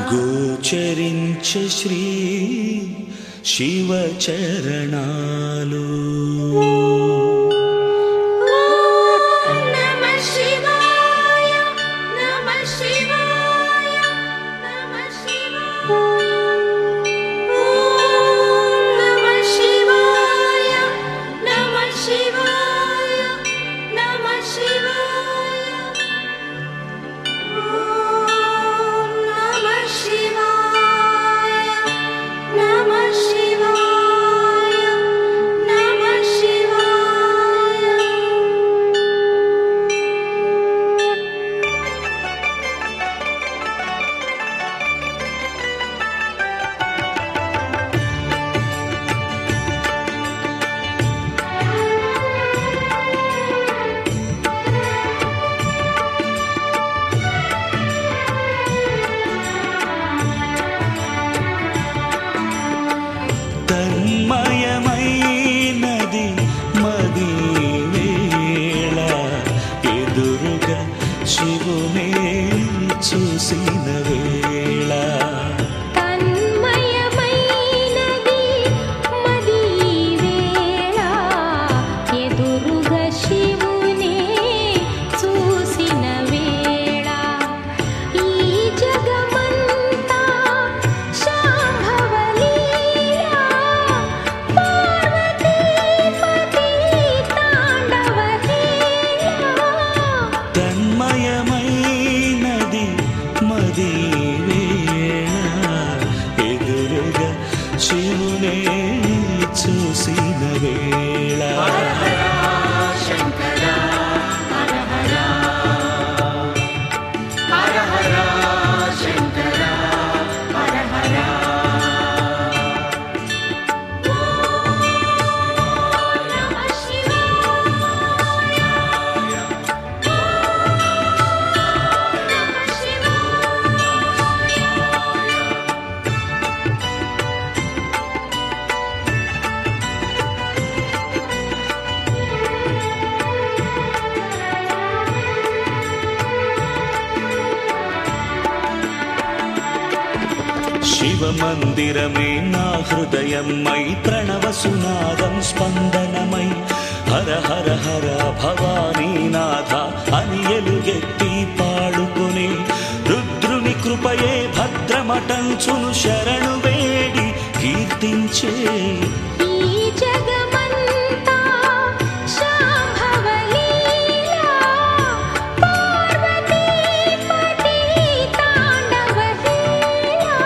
గోచరించ శ్రీ శివ చరణాలు నమ శివాయ నమ శివాయ నమ శివాయ నమ శివాయ నమ శివాయ నమ శివాయ నమ శివాయ నమ శివాయ నమ శివాయ తన్మయమైనది మది వేళ ఎదురుగా శివునే చూసిన వేళ తన్మయమైనది మది వేళ ఎదురుగా శివునే చూసిన వేళ ఈ జగమంతా శాంభవలీలా పార్వతీపతి తాండవహేళా తన్మయమైనది మది వేళ ఎదురుగా శివునే చూసిన వేళ నమ శివాయ నమ శివాయ శివమందిరమే నా హృదయమై ప్రణవ సునాదం స్పందనమై హర హర హర భవానీనాథ అని ఎలుగెత్తి పాడుకునే రుద్రుని కృపయే భద్రమటంచును శరణు వేడి కీర్తించే ఈ జగమంతా శాంభవలీలా పార్వతీపతి తాండవహేళా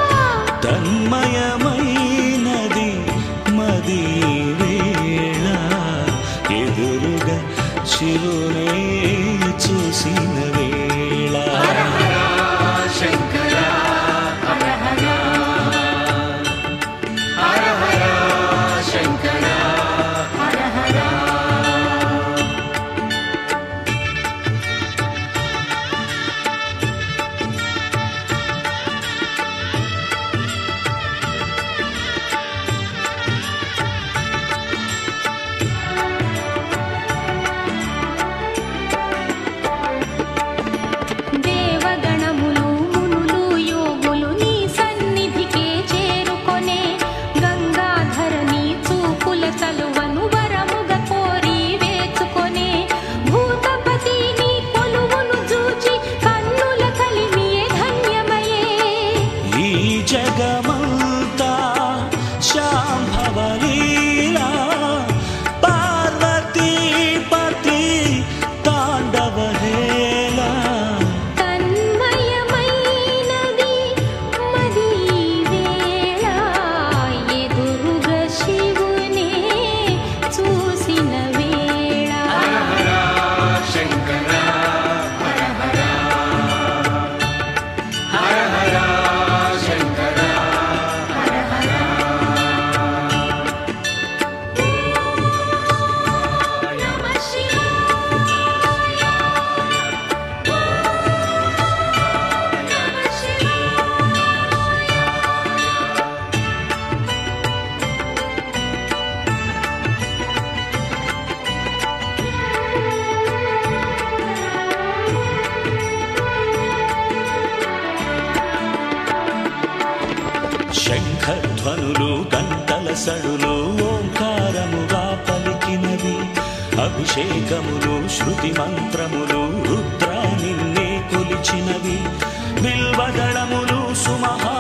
తన్మయమైనది మది వేళ ఎదురుగా శివునే చూసిన వేళ ధ్వనులు గంటల సడులు ఓంకారముగా పలికినవి అభిషేకములు శృతి మంత్రములు రుద్రా నిన్నే కొలిచినవి బిల్వదళములు సుమహా